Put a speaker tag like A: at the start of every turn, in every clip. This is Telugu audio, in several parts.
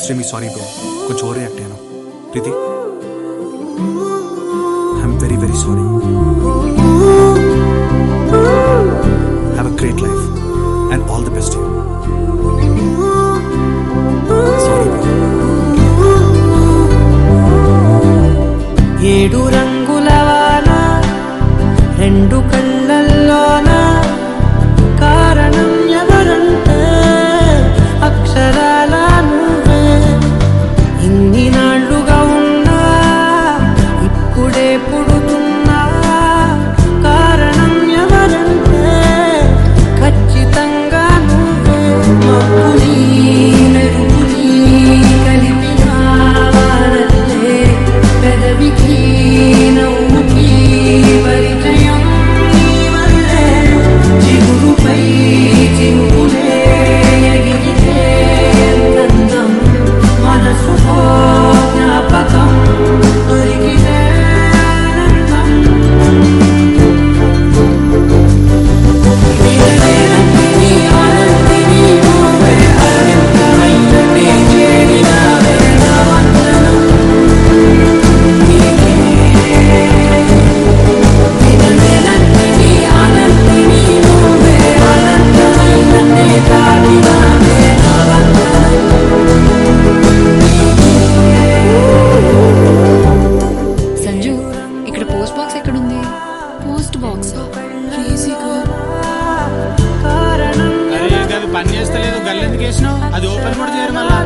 A: ఎక్స్ట్రీమ్లీ సారీ బ్రో కొంచెం ఓవర్ రియాక్ట్ అయ్యాను Preethi I'm very very sorry have a great life and all the best sorry bro
B: ఏడు రంగుల వాన రెండు కళ్ళల్లోన కారణం ఎవరంటే అక్షరాల నువ్వే ఇన్ని నాళ్ళుగా ఉన్నా ఇప్పుడే పుడుతున్నా కారణం ఎవరంటే ఖచ్చితంగా నువ్వే మబ్బుని మెరుపుని కలిపిన వానల్లే పెదవికి నవ్వుకి పరిచయం నీ వల్లే చిగురుపై చిగురే ఎగిరితే ఎంతందం మనసులో జ్ఞాపకం దొరికితే ఆనందం వినలేనంటిని ఆనందిని నువ్వే అనంతమైనటి చేరినావే నా వందనం వినలేనంటిని ఆనందిని నువ్వే అనంతమైనటి తాకినావే నా వందనం
C: సంజు ఇక్కడ పోస్ట్ బాక్స్ ఎక్కడుంది పోస్ట్ బాక్స్
B: కారణం
D: అరే అది పని చేస్తలేదు గల్లు ఎందుకు వేసినావు అది ఓపెన్ కూడా చేయరు మళ్ళా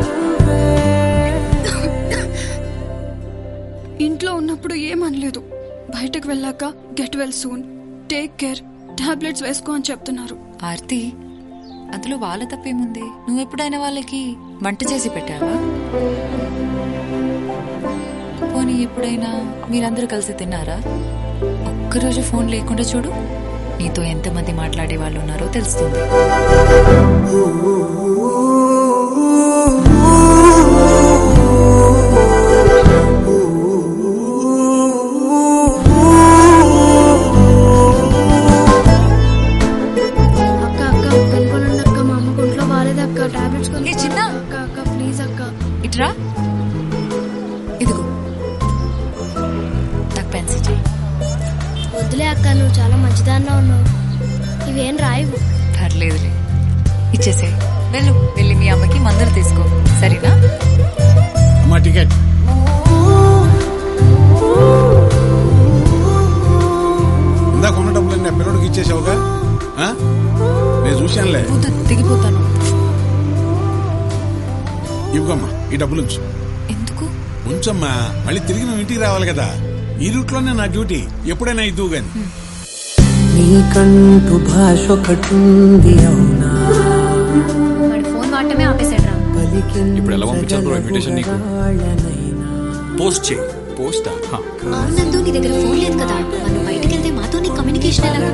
E: ఇంట్లో ఉన్నప్పుడు ఏమనలేదు బయటకు వెళ్ళాక get well soon take care tablets వేసుకో అని చెప్తున్నారు
C: ఆర్తి అందులో వాళ్ళ తప్పేముంది నువ్వు ఎప్పుడైనా వాళ్ళకి వంట చేసి పెట్టావా పోనీ ఎప్పుడైనా మీరందరూ కలిసి తిన్నారా ఒక్కరోజు ఫోన్ లేకుండా చూడు నీతో ఎంతమంది మాట్లాడే వాళ్ళు ఉన్నారో తెలుస్తుంది
F: అక్క అక్క పెనుకోనండి అక్క మా అమ్మ గుంట్లో బాగాలేదు అక్క టాబ్లెట్స్
C: ఏ చిన్న?
F: అక్క అక్క ప్లీజ్ అక్క
C: ఇట్రా ఇదిగో నాకు పెన్సిల్ చెయ్యి
F: వద్దులే అక్క నువ్వు చాలా మంచిదాన్నే ఉన్నావు ఇవేం రాయవు
C: పర్లేదులే ఇచ్చేసే వెళ్ళు వెళ్ళి మీ అమ్మకి మందులు తీసుకో సరేనా
D: అమ్మా టికెట్
G: ఇందాక ఉన్న డబ్బులన్నీ ఆ పిల్లడికి ఇచ్చేసావుగా ఆ? నేను చూశానులే
C: వద్దు, దిగిపోతాను
G: ఇవ్వమ్మా ఈ డబ్బులు ఉంచు
C: ఎందుకు
G: ఉంచమ్మా మళ్ళీ తిరిగి నువ్వు ఇంటికి రావాలి కదా ఈ రూట్లోనే నా డ్యూటీ ఎప్పుడైనా ఇద్దువు గాని
B: నీకంటూ భాష ఒకటుంది అవునా
F: వాడి ఫోన్ వాడటమే ఆపేసాడు రా
A: ఇప్పుడు ఎలా పంపించాలి బ్రో invitation నీకు? పోస్ట్ చేయి పోస్టా
F: అవునందు నీ దగ్గర ఫోన్ లేదు కదా మనం బయటికి వెళ్తే మాతో నీ కమ్యూనికేషన్ ఎలా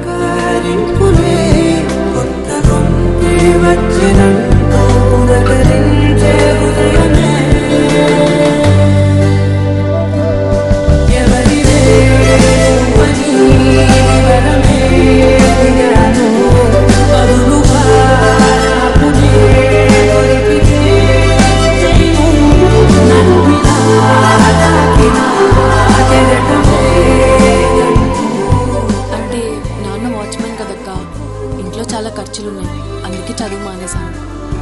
E: అంటే నాన్న వాచ్మెన్ కదక్క ఇంట్లో చాలా ఖర్చులున్నాయి అందుకే చదువు మానేశాను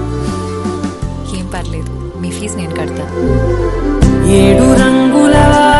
C: ఏం పర్లేదు మీ ఫీజు నేను కడతాను
B: ఏడు రంగుల